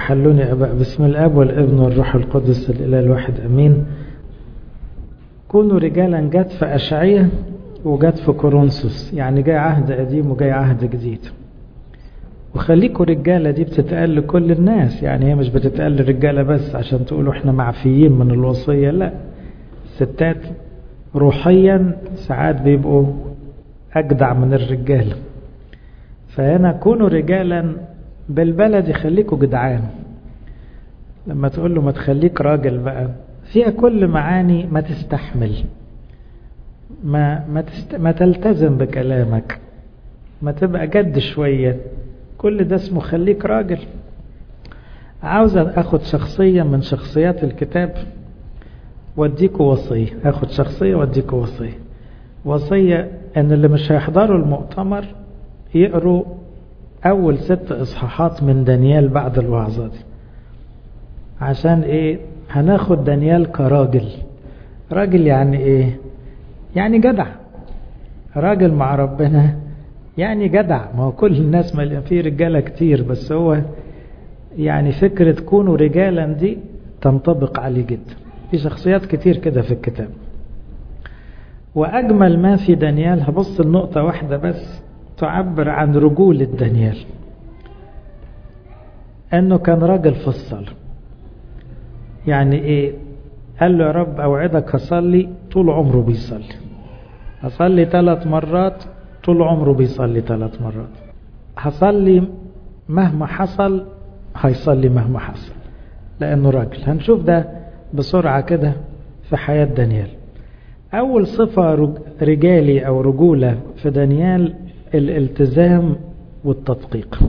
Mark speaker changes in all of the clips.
Speaker 1: حلوني أباء بسم الأب والابن والروح القدس الإله الواحد أمين كونوا رجالا جت في أشعية وجت في كورنثوس يعني جاي عهد قديم وجاي عهد جديد وخليكوا رجالة دي بتتقال لكل الناس يعني هي مش بتتقال للرجالة بس عشان تقولوا احنا معفيين من الوصية لا الستات روحيا ساعات بيبقوا أجدع من الرجال فهنا كونوا رجالا بالبلد يخليكوا جدعان لما تقول له ما تخليك راجل بقى فيها كل معاني ما تستحمل ما ما, تست... ما تلتزم بكلامك ما تبقى جد شوية كل ده اسمه خليك راجل عاوز اخد شخصية من شخصيات الكتاب واديكوا وصية اخد شخصية واديكوا وصية وصية ان اللي مش هيحضروا المؤتمر يقروا اول ست اصحاحات من دانيال بعد الوعظة دي عشان ايه هناخد دانيال كراجل راجل يعني ايه يعني جدع راجل مع ربنا يعني جدع ما هو كل الناس ما في رجالة كتير بس هو يعني فكرة كونوا رجالا دي تنطبق عليه جدا في شخصيات كتير كده في الكتاب وأجمل ما في دانيال هبص النقطة واحدة بس تعبر عن رجولة دانيال أنه كان راجل في الصلاة يعني إيه قال له يا رب أوعدك هصلي طول عمره بيصلي هصلي ثلاث مرات طول عمره بيصلي ثلاث مرات هصلي مهما حصل هيصلي مهما حصل لأنه راجل هنشوف ده بسرعة كده في حياة دانيال أول صفة رجالي أو رجولة في دانيال الالتزام والتدقيق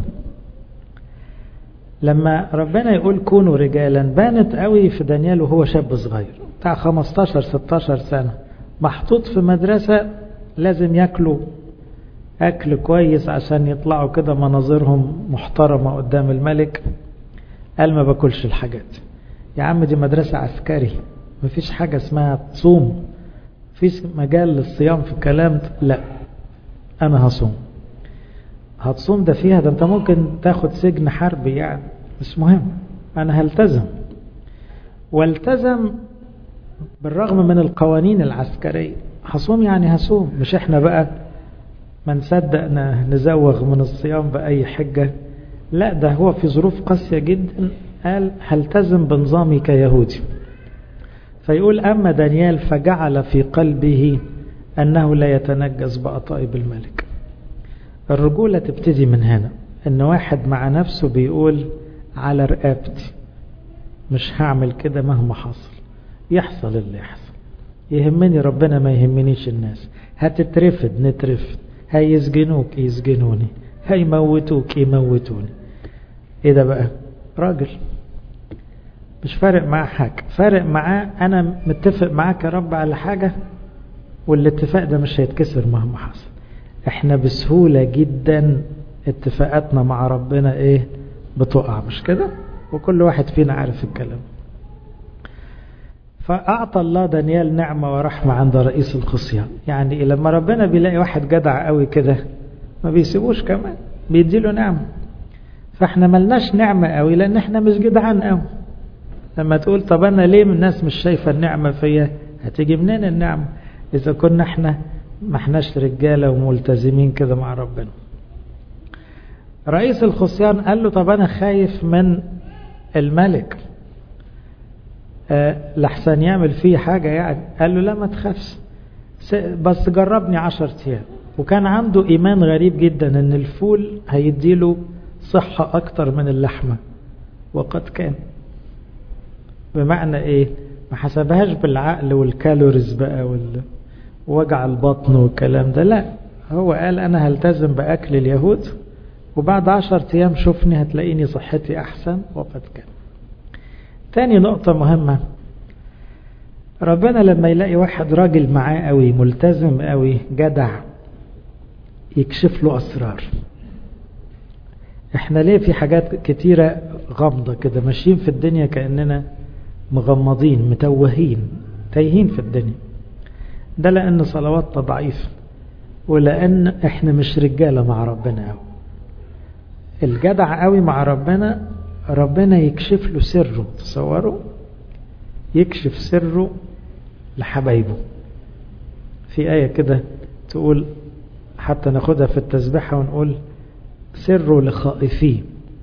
Speaker 1: لما ربنا يقول كونوا رجالا بانت قوي في دانيال وهو شاب صغير بتاع 15 16 سنة محطوط في مدرسة لازم ياكلوا أكل كويس عشان يطلعوا كده مناظرهم محترمة قدام الملك قال ما باكلش الحاجات يا عم دي مدرسة عسكري مفيش حاجة اسمها تصوم مفيش مجال للصيام في الكلام لا أنا هصوم هتصوم ده فيها ده انت ممكن تاخد سجن حربي يعني مش مهم أنا هلتزم والتزم بالرغم من القوانين العسكرية هصوم يعني هصوم مش احنا بقى ما نصدق نزوغ من الصيام بأي حجة لا ده هو في ظروف قاسية جدا قال هلتزم بنظامي كيهودي فيقول أما دانيال فجعل في قلبه أنه لا يتنجس بأطائب الملك الرجولة تبتدي من هنا أن واحد مع نفسه بيقول على رقبتي مش هعمل كده مهما حصل يحصل اللي يحصل يهمني ربنا ما يهمنيش الناس هتترفد نترفد هيسجنوك يسجنوني هيموتوك يموتوني ايه ده بقى راجل مش فارق معاه حاجة فارق معاه انا متفق معاك يا رب على حاجة والاتفاق ده مش هيتكسر مهما حصل احنا بسهولة جدا اتفاقاتنا مع ربنا ايه بتقع مش كده وكل واحد فينا عارف الكلام فأعطى الله دانيال نعمة ورحمة عند رئيس الخصيان يعني لما ربنا بيلاقي واحد جدع قوي كده ما بيسيبوش كمان بيديله نعمة فاحنا ملناش نعمة قوي لأن احنا مش جدعان قوي لما تقول طب أنا ليه الناس مش شايفة النعمة فيا هتيجي منين النعمة إذا كنا احنا ما احناش رجالة وملتزمين كده مع ربنا رئيس الخصيان قال له طب أنا خايف من الملك أه لحسن يعمل فيه حاجة يعني قال له لا ما تخافش بس جربني عشر ايام وكان عنده إيمان غريب جدا أن الفول هيديله صحة أكتر من اللحمة وقد كان بمعنى إيه ما حسبهاش بالعقل والكالوريز بقى ووجع البطن والكلام ده لا هو قال أنا هلتزم بأكل اليهود وبعد عشر أيام شوفني هتلاقيني صحتي أحسن وقد كان تاني نقطة مهمة ربنا لما يلاقي واحد راجل معاه قوي ملتزم قوي جدع يكشف له أسرار احنا ليه في حاجات كتيرة غامضة كده ماشيين في الدنيا كأننا مغمضين متوهين تايهين في الدنيا ده لأن صلواتنا ضعيفة ولأن احنا مش رجالة مع ربنا قوي الجدع قوي مع ربنا ربنا يكشف له سره تصوروا يكشف سره لحبايبه في آية كده تقول حتى ناخدها في التسبيحة ونقول سره لخائفيه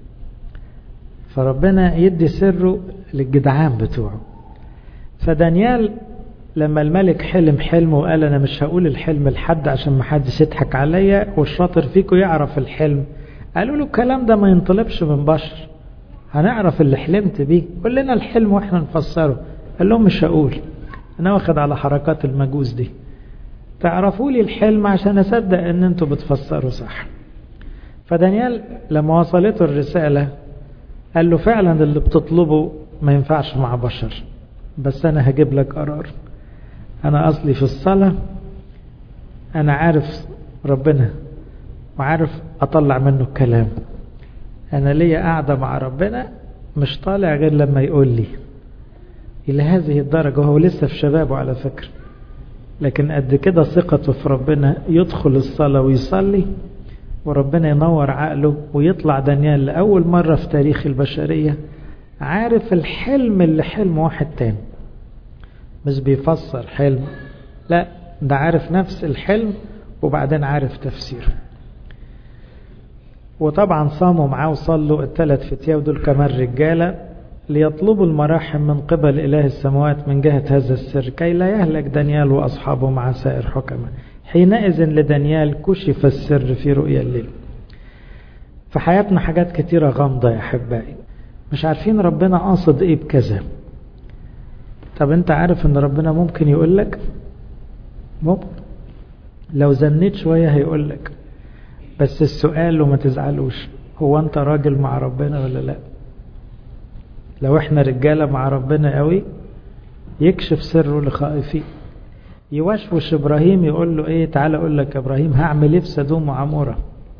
Speaker 1: فربنا يدي سره للجدعان بتوعه فدانيال لما الملك حلم حلم وقال انا مش هقول الحلم لحد عشان ما حدش يضحك عليا والشاطر فيكم يعرف الحلم قالوا له الكلام ده ما ينطلبش من بشر هنعرف اللي حلمت بيه قول لنا الحلم واحنا نفسره قال لهم مش هقول انا واخد على حركات المجوس دي تعرفوا لي الحلم عشان اصدق ان انتوا بتفسروا صح فدانيال لما وصلته الرسالة قال له فعلا اللي بتطلبه ما ينفعش مع بشر بس انا هجيب لك قرار انا اصلي في الصلاة انا عارف ربنا وعارف اطلع منه الكلام انا ليا قاعدة مع ربنا مش طالع غير لما يقول لي الى هذه الدرجة وهو لسه في شبابه على فكرة لكن قد كده ثقته في ربنا يدخل الصلاة ويصلي وربنا ينور عقله ويطلع دانيال لأول مرة في تاريخ البشرية عارف الحلم اللي حلم واحد تاني مش بيفسر حلم لا ده عارف نفس الحلم وبعدين عارف تفسيره وطبعا صاموا معاه وصلوا الثلاث فتية ودول كمان رجالة ليطلبوا المراحم من قبل إله السماوات من جهة هذا السر كي لا يهلك دانيال وأصحابه مع سائر حكمه حينئذ لدانيال كشف السر في رؤيا الليل في حياتنا حاجات كتيرة غامضة يا أحبائي مش عارفين ربنا قاصد إيه بكذا طب أنت عارف إن ربنا ممكن يقول لك ممكن لو زنيت شوية هيقول لك بس السؤال وما تزعلوش هو أنت راجل مع ربنا ولا لأ لو احنا رجالة مع ربنا قوي يكشف سره لخائفين يوشوش ابراهيم يقول له ايه تعالى اقول لك يا ابراهيم هعمل ايه في سدوم وعمورة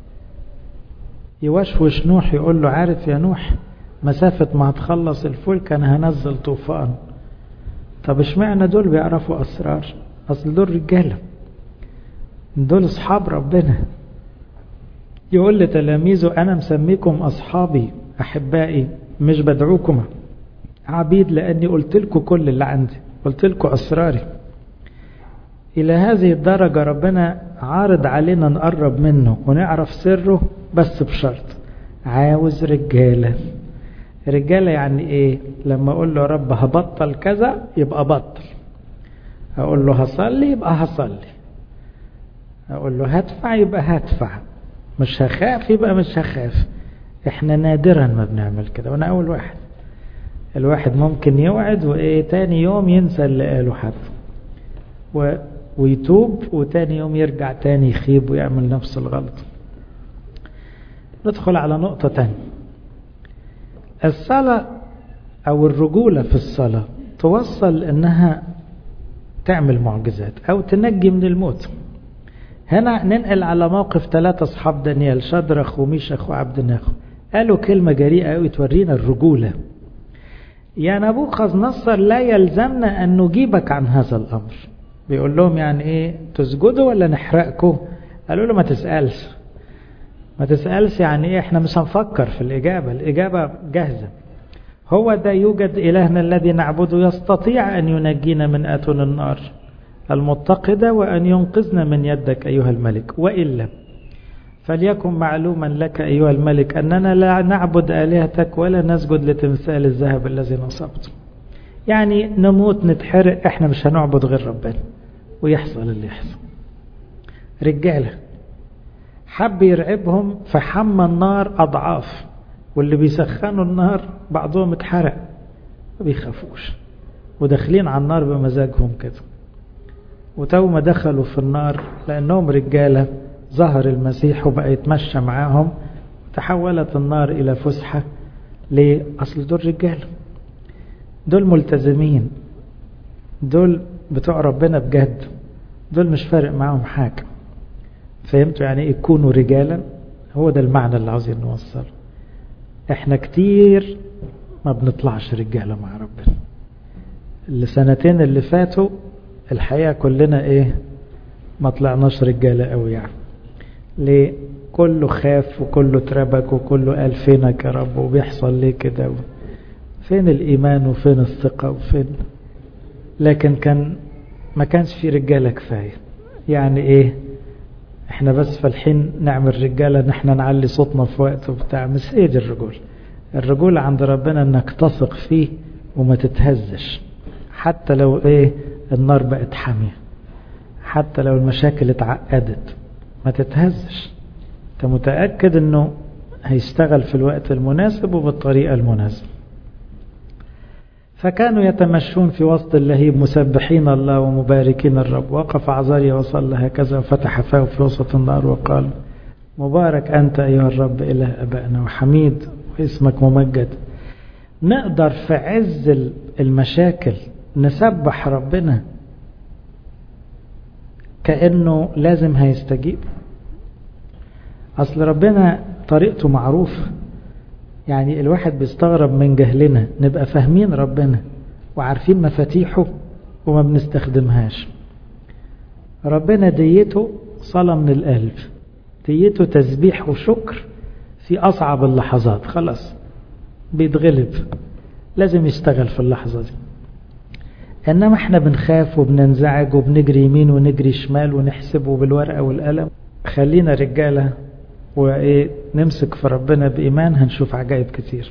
Speaker 1: يوشوش نوح يقول له عارف يا نوح مسافة ما هتخلص الفلك انا هنزل طوفان طب اشمعنى دول بيعرفوا اسرار اصل دول رجالة دول اصحاب ربنا يقول لتلاميذه انا مسميكم اصحابي احبائي مش بدعوكم عبيد لاني قلت لكم كل اللي عندي قلت لكم اسراري الى هذه الدرجة ربنا عارض علينا نقرب منه ونعرف سره بس بشرط عاوز رجالة رجالة يعني ايه لما اقول له يا رب هبطل كذا يبقى بطل اقول له هصلي يبقى هصلي اقول له هدفع يبقى هدفع مش هخاف يبقى مش هخاف احنا نادرا ما بنعمل كده وانا اول واحد الواحد ممكن يوعد وايه تاني يوم ينسى اللي قاله حد و... ويتوب وتاني يوم يرجع تاني يخيب ويعمل نفس الغلط ندخل على نقطة تانية الصلاة او الرجولة في الصلاة توصل انها تعمل معجزات او تنجي من الموت هنا ننقل على موقف ثلاثة أصحاب دانيال شدرخ وميشخ وعبد ناخو قالوا كلمة جريئة قوي تورينا الرجولة يا نبوخذ نصر لا يلزمنا أن نجيبك عن هذا الأمر بيقول لهم يعني إيه تسجدوا ولا نحرقكم قالوا له ما تسألش ما تسألش يعني إيه إحنا مش هنفكر في الإجابة الإجابة جاهزة هو ده يوجد إلهنا الذي نعبده يستطيع أن ينجينا من أتون النار المتقدة وأن ينقذنا من يدك أيها الملك وإلا فليكن معلوما لك أيها الملك أننا لا نعبد آلهتك ولا نسجد لتمثال الذهب الذي نصبته يعني نموت نتحرق احنا مش هنعبد غير ربنا ويحصل اللي يحصل رجالة حب يرعبهم فحمى النار أضعاف واللي بيسخنوا النار بعضهم اتحرق ما بيخافوش وداخلين على النار بمزاجهم كده وتو ما دخلوا في النار لأنهم رجالة ظهر المسيح وبقى يتمشى معاهم تحولت النار إلى فسحة ليه؟ أصل دول رجال دول ملتزمين دول بتوع ربنا بجد دول مش فارق معاهم حاجة فهمتوا يعني ايه يكونوا رجالا هو ده المعنى اللي عاوزين نوصله احنا كتير ما بنطلعش رجالة مع ربنا السنتين اللي فاتوا الحقيقة كلنا ايه ما طلعناش رجالة قوي يعني ليه كله خاف وكله اتربك وكله قال فينك يا رب وبيحصل ليه كده فين الإيمان وفين الثقة وفين لكن كان ما كانش في رجالة كفاية يعني ايه احنا بس فالحين نعمل رجالة ان احنا نعلي صوتنا في وقت وبتاع مش ايه دي الرجول الرجول عند ربنا انك تثق فيه وما تتهزش حتى لو ايه النار بقت حامية حتى لو المشاكل اتعقدت ما تتهزش انت متأكد انه هيشتغل في الوقت المناسب وبالطريقة المناسبة فكانوا يتمشون في وسط اللهيب مسبحين الله ومباركين الرب وقف عزاريا وصلى هكذا وفتح فاه في وسط النار وقال مبارك أنت أيها الرب إله أبائنا وحميد واسمك ممجد نقدر في عز المشاكل نسبح ربنا كأنه لازم هيستجيب أصل ربنا طريقته معروفة يعني الواحد بيستغرب من جهلنا نبقى فاهمين ربنا وعارفين مفاتيحه وما بنستخدمهاش ربنا ديته صلاة من القلب ديته تسبيح وشكر في أصعب اللحظات خلاص بيتغلب لازم يشتغل في اللحظة دي إنما احنا بنخاف وبننزعج وبنجري يمين ونجري شمال ونحسبه بالورقة والقلم خلينا رجالة وإيه نمسك في ربنا بإيمان هنشوف عجائب كتير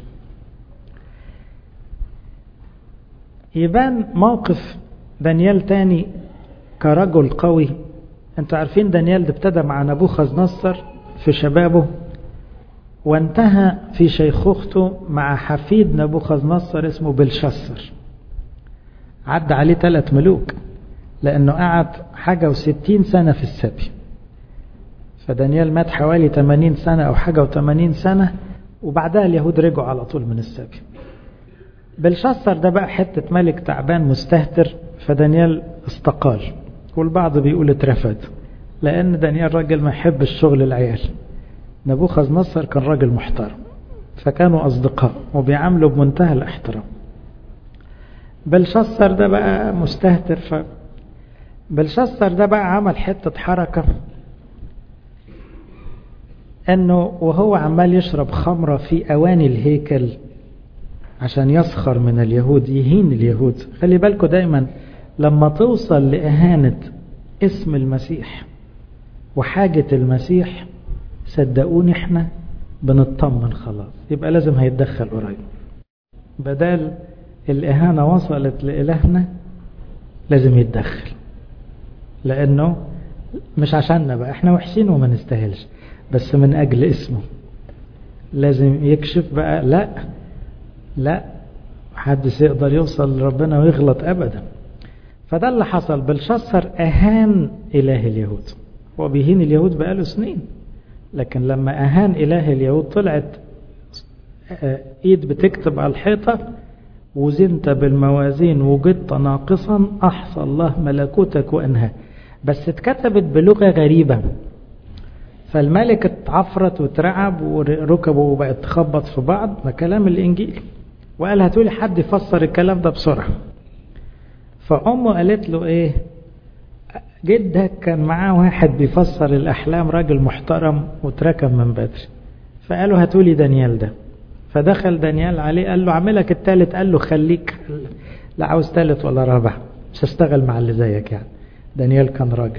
Speaker 1: يبان موقف دانيال تاني كرجل قوي انتوا عارفين دانيال ده ابتدى مع نبوخذ نصر في شبابه وانتهى في شيخوخته مع حفيد نبوخذ نصر اسمه بلشسر عدى عليه ثلاث ملوك لانه قعد حاجة وستين سنة في السبي فدانيال مات حوالي 80 سنة أو حاجة و80 سنة وبعدها اليهود رجعوا على طول من السبي بلشسر ده بقى حتة ملك تعبان مستهتر فدانيال استقال والبعض بيقول اترفد لأن دانيال راجل ما يحب الشغل العيال نبوخذ نصر كان راجل محترم فكانوا أصدقاء وبيعاملوا بمنتهى الاحترام بلشسر ده بقى مستهتر ف بلشسر ده بقى عمل حتة حركة انه وهو عمال يشرب خمرة في اواني الهيكل عشان يسخر من اليهود يهين اليهود خلي بالكم دايما لما توصل لإهانة اسم المسيح وحاجة المسيح صدقوني احنا بنطمن خلاص يبقى لازم هيتدخل قريب بدل الإهانة وصلت لإلهنا لازم يتدخل لأنه مش عشاننا بقى احنا وحشين وما نستاهلش بس من أجل اسمه لازم يكشف بقى لا لا محدش يقدر يوصل لربنا ويغلط أبدا فده اللي حصل بلشسر أهان إله اليهود هو بيهين اليهود بقاله سنين لكن لما أهان إله اليهود طلعت إيد بتكتب على الحيطة وزنت بالموازين وجدت ناقصا أحصى الله ملكوتك وأنهى بس اتكتبت بلغة غريبة فالملك اتعفرت واترعب وركبه بقت تخبط في بعض ده كلام الإنجيل وقال هاتولي حد يفسر الكلام ده بسرعة فأمه قالت له إيه جدك كان معاه واحد بيفسر الأحلام راجل محترم واتركب من بدري فقالوا هاتولي دانيال ده فدخل دانيال عليه قال له اعملك التالت قال له خليك لا عاوز تالت ولا رابع مش هشتغل مع اللي زيك يعني دانيال كان راجل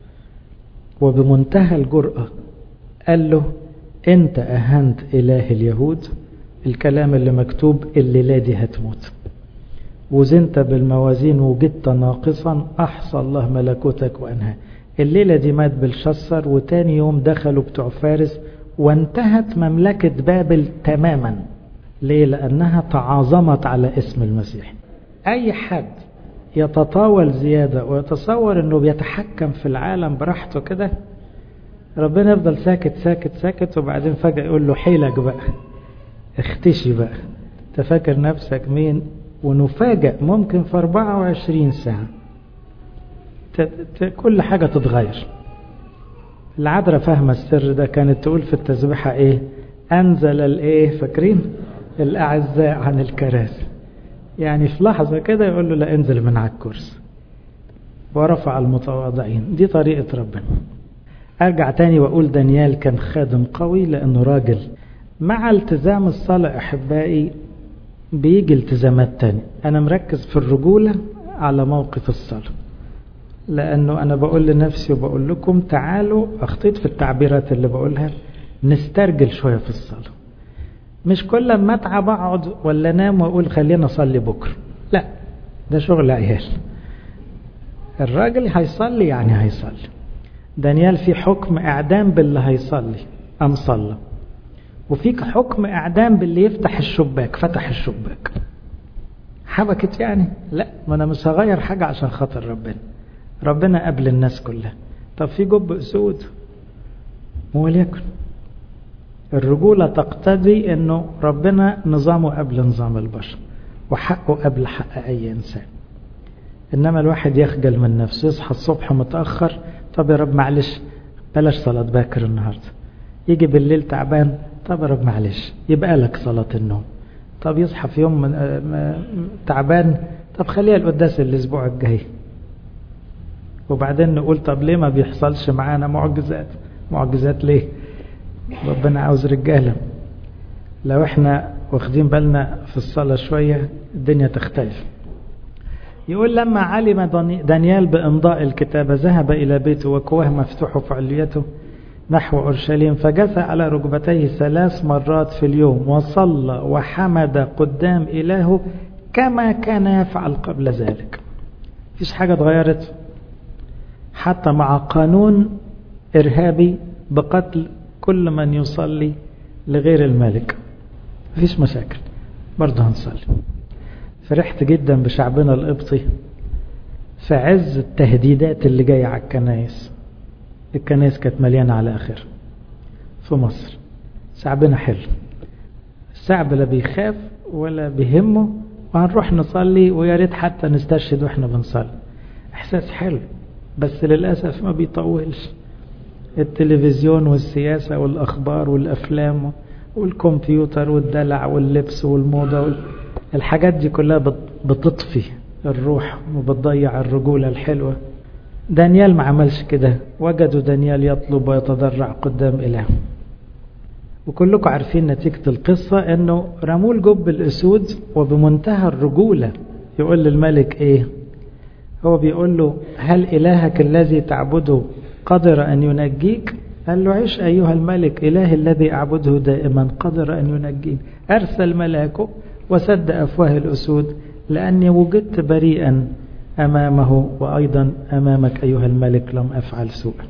Speaker 1: وبمنتهى الجرأة قال له انت اهنت اله اليهود الكلام اللي مكتوب الليلة دي هتموت وزنت بالموازين وجدت ناقصا احصى الله ملكوتك وانهى الليلة دي مات بلشسر وتاني يوم دخلوا بتوع فارس وانتهت مملكة بابل تماما ليه لأنها تعاظمت على اسم المسيح أي حد يتطاول زيادة ويتصور أنه بيتحكم في العالم براحته كده ربنا يفضل ساكت ساكت ساكت وبعدين فجأة يقول له حيلك بقى اختشي بقى تفكر نفسك مين ونفاجأ ممكن في 24 ساعة كل حاجة تتغير العذراء فاهمة السر ده كانت تقول في التسبيحة ايه انزل الايه فاكرين الاعزاء عن الكراسي يعني في لحظة كده يقول له لا انزل من على الكرسي ورفع المتواضعين دي طريقة ربنا ارجع تاني واقول دانيال كان خادم قوي لانه راجل مع التزام الصلاة احبائي بيجي التزامات تاني انا مركز في الرجولة على موقف الصلاة لانه انا بقول لنفسي وبقول لكم تعالوا اخطيت في التعبيرات اللي بقولها نسترجل شوية في الصلاة مش كل ما اتعب اقعد ولا انام واقول خلينا اصلي بكره لا ده شغل عيال الراجل هيصلي يعني هيصلي دانيال في حكم اعدام باللي هيصلي ام صلى وفيك حكم اعدام باللي يفتح الشباك فتح الشباك حبكت يعني لا ما انا مش هغير حاجه عشان خاطر ربنا ربنا قبل الناس كلها طب في جب اسود وليكن الرجولة تقتضي انه ربنا نظامه قبل نظام البشر وحقه قبل حق اي انسان انما الواحد يخجل من نفسه يصحى الصبح متأخر طب يا رب معلش بلاش صلاة باكر النهاردة يجي بالليل تعبان طب يا رب معلش يبقى لك صلاة النوم طب يصحى في يوم من تعبان طب خليها القداس الاسبوع الجاي وبعدين نقول طب ليه ما بيحصلش معانا معجزات معجزات ليه ربنا عاوز رجالة لو احنا واخدين بالنا في الصلاة شوية الدنيا تختلف يقول لما علم دانيال بإمضاء الكتابة ذهب إلى بيته وكواه مفتوح في عليته نحو أورشليم فجثى على ركبتيه ثلاث مرات في اليوم وصلى وحمد قدام إلهه كما كان يفعل قبل ذلك فيش حاجة اتغيرت حتى مع قانون إرهابي بقتل كل من يصلي لغير الملك مفيش مشاكل برضه هنصلي فرحت جدا بشعبنا القبطي في عز التهديدات اللي جاية على الكنايس الكنايس كانت مليانة على آخر في مصر شعبنا حلو الشعب لا بيخاف ولا بيهمه وهنروح نصلي ويا ريت حتى نستشهد واحنا بنصلي احساس حلو بس للاسف ما بيطولش التلفزيون والسياسة والأخبار والأفلام والكمبيوتر والدلع واللبس والموضة الحاجات دي كلها بتطفي الروح وبتضيع الرجولة الحلوة دانيال ما عملش كده وجدوا دانيال يطلب ويتضرع قدام إله وكلكم عارفين نتيجة القصة انه رموا الجب الاسود وبمنتهى الرجولة يقول للملك ايه هو بيقول له هل الهك الذي تعبده قدر أن ينجيك قال له عش أيها الملك إله الذي أعبده دائما قدر أن ينجيني أرسل ملاكه وسد أفواه الأسود لأني وجدت بريئا أمامه وأيضا أمامك أيها الملك لم أفعل سوءا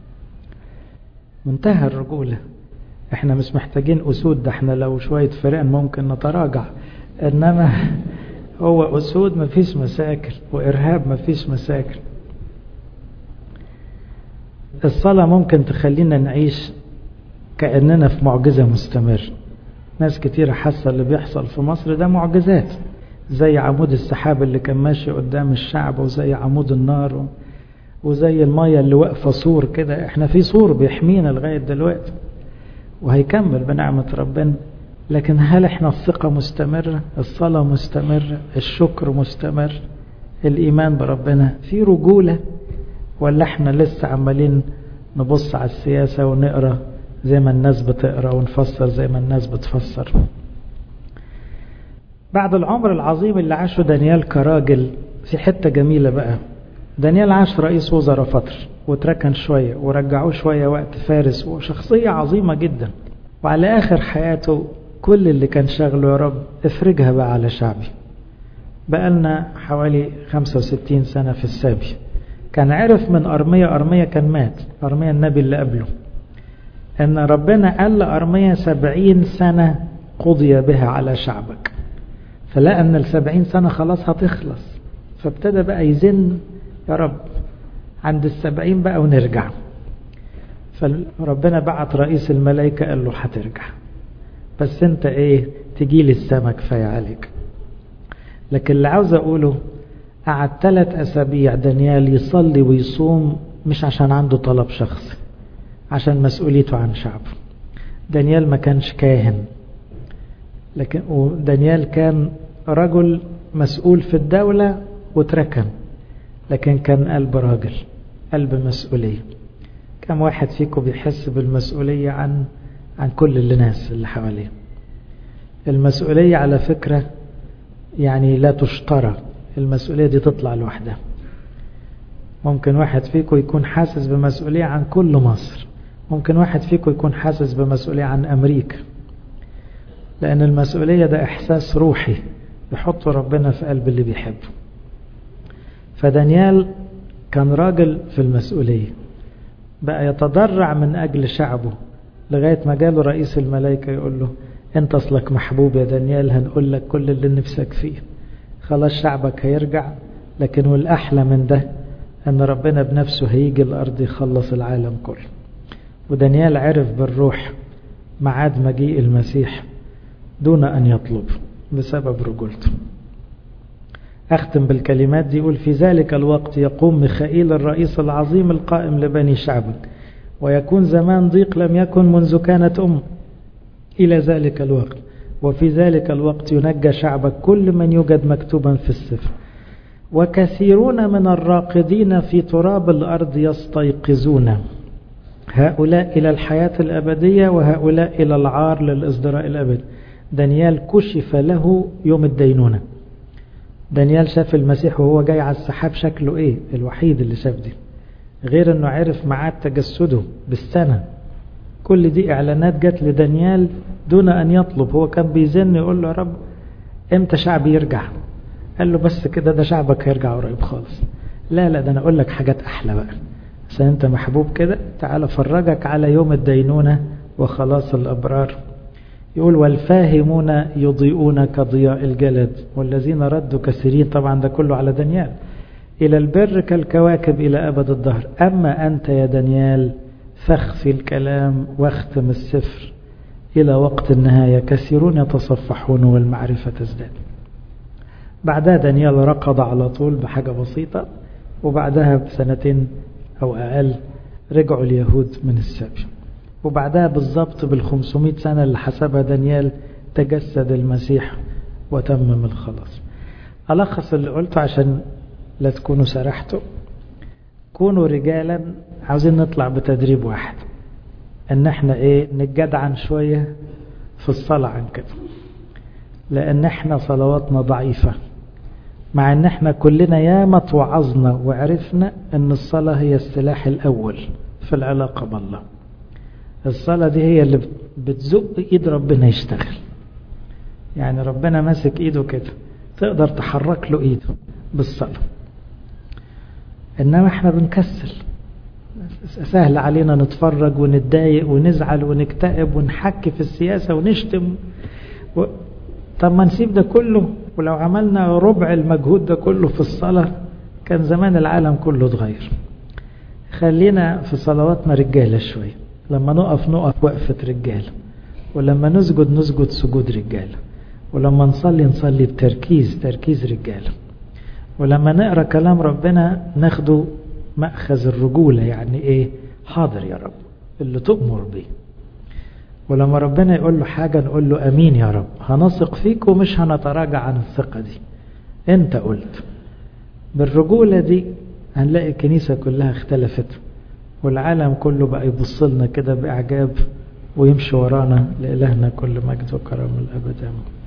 Speaker 1: منتهى الرجولة احنا مش محتاجين أسود ده احنا لو شوية فرقان ممكن نتراجع إنما هو أسود مفيش مشاكل وإرهاب مفيش مشاكل الصلاة ممكن تخلينا نعيش كأننا في معجزة مستمر ناس كتير حاسة اللي بيحصل في مصر ده معجزات زي عمود السحاب اللي كان ماشي قدام الشعب وزي عمود النار وزي المية اللي واقفة سور كده احنا في سور بيحمينا لغاية دلوقتي وهيكمل بنعمة ربنا لكن هل احنا الثقة مستمرة الصلاة مستمرة الشكر مستمر الإيمان بربنا في رجولة ولا احنا لسه عمالين نبص على السياسة ونقرأ زي ما الناس بتقرأ ونفسر زي ما الناس بتفسر بعد العمر العظيم اللي عاشه دانيال كراجل في حتة جميلة بقى دانيال عاش رئيس وزراء فترة وتركن شوية ورجعوه شوية وقت فارس وشخصية عظيمة جدا وعلى آخر حياته كل اللي كان شغله يا رب افرجها بقى على شعبي بقالنا حوالي 65 سنة في السابي كان عرف من أرمية أرمية كان مات أرمية النبي اللي قبله أن ربنا قال لأرمية سبعين سنة قضي بها على شعبك فلقى أن السبعين سنة خلاص هتخلص فابتدى بقى يزن يا رب عند السبعين بقى ونرجع فربنا بعت رئيس الملائكة قال له هترجع بس انت ايه تجي لي السما كفاية عليك لكن اللي عاوز اقوله قعد ثلاث أسابيع دانيال يصلي ويصوم مش عشان عنده طلب شخصي عشان مسؤوليته عن شعبه دانيال ما كانش كاهن لكن ودانيال كان رجل مسؤول في الدولة وتركن لكن كان قلب راجل قلب مسؤولية كم واحد فيكم بيحس بالمسؤولية عن عن كل الناس اللي حواليه المسؤولية على فكرة يعني لا تشترى المسؤولية دي تطلع لوحدها ممكن واحد فيكم يكون حاسس بمسؤولية عن كل مصر ممكن واحد فيكم يكون حاسس بمسؤولية عن أمريكا لأن المسؤولية ده إحساس روحي يحط ربنا في قلب اللي بيحبه فدانيال كان راجل في المسؤولية بقى يتضرع من أجل شعبه لغاية ما جاله رئيس الملائكة يقول له انت اصلك محبوب يا دانيال هنقول لك كل اللي نفسك فيه خلاص شعبك هيرجع لكن والأحلى من ده أن ربنا بنفسه هيجي الأرض يخلص العالم كله ودانيال عرف بالروح معاد مجيء المسيح دون أن يطلب بسبب رجولته أختم بالكلمات دي يقول في ذلك الوقت يقوم ميخائيل الرئيس العظيم القائم لبني شعبك ويكون زمان ضيق لم يكن منذ كانت أم إلى ذلك الوقت وفي ذلك الوقت ينجى شعبك كل من يوجد مكتوبا في السفر وكثيرون من الراقدين في تراب الأرض يستيقظون هؤلاء إلى الحياة الأبدية وهؤلاء إلى العار للإصدراء الأبدي دانيال كشف له يوم الدينونة دانيال شاف المسيح وهو جاي على السحاب شكله ايه الوحيد اللي شاف دي غير انه عرف معاد تجسده بالسنة كل دي اعلانات جت لدانيال دون ان يطلب هو كان بيزن يقول له يا رب امتى شعبي يرجع قال له بس كده ده شعبك هيرجع قريب خالص لا لا ده انا اقول لك حاجات احلى بقى عشان انت محبوب كده تعال فرجك على يوم الدينونة وخلاص الابرار يقول والفاهمون يضيئون كضياء الجلد والذين ردوا كثيرين طبعا ده كله على دانيال إلى البر كالكواكب إلى أبد الدهر أما أنت يا دانيال فاخفي الكلام واختم السفر إلى وقت النهاية كثيرون يتصفحون والمعرفة تزداد بعدها دانيال ركض على طول بحاجة بسيطة وبعدها بسنتين أو أقل رجعوا اليهود من السبي وبعدها بالضبط بالخمسمائة سنة اللي حسبها دانيال تجسد المسيح وتمم الخلاص ألخص اللي قلته عشان لا تكونوا سرحتوا كونوا رجالا عاوزين نطلع بتدريب واحد ان احنا ايه نتجدعن شوية في الصلاة عن كده لان احنا صلواتنا ضعيفة مع ان احنا كلنا ياما توعظنا وعرفنا ان الصلاة هي السلاح الاول في العلاقة بالله الصلاة دي هي اللي بتزق ايد ربنا يشتغل يعني ربنا ماسك ايده كده تقدر تحرك له ايده بالصلاة انما احنا بنكسل سهل علينا نتفرج ونتضايق ونزعل ونكتئب ونحكي في السياسة ونشتم و... طب ما نسيب ده كله ولو عملنا ربع المجهود ده كله في الصلاة كان زمان العالم كله اتغير خلينا في صلواتنا رجالة شوية لما نقف نقف وقفة رجالة ولما نسجد نسجد سجود رجالة ولما نصلي نصلي بتركيز تركيز رجالة ولما نقرأ كلام ربنا ناخده مأخذ الرجولة يعني ايه حاضر يا رب اللي تؤمر بيه ولما ربنا يقول له حاجة نقول له أمين يا رب هنثق فيك ومش هنتراجع عن الثقة دي انت قلت بالرجولة دي هنلاقي الكنيسة كلها اختلفت والعالم كله بقى يبص لنا كده بإعجاب ويمشي ورانا لإلهنا كل مجد وكرم الأبد آمين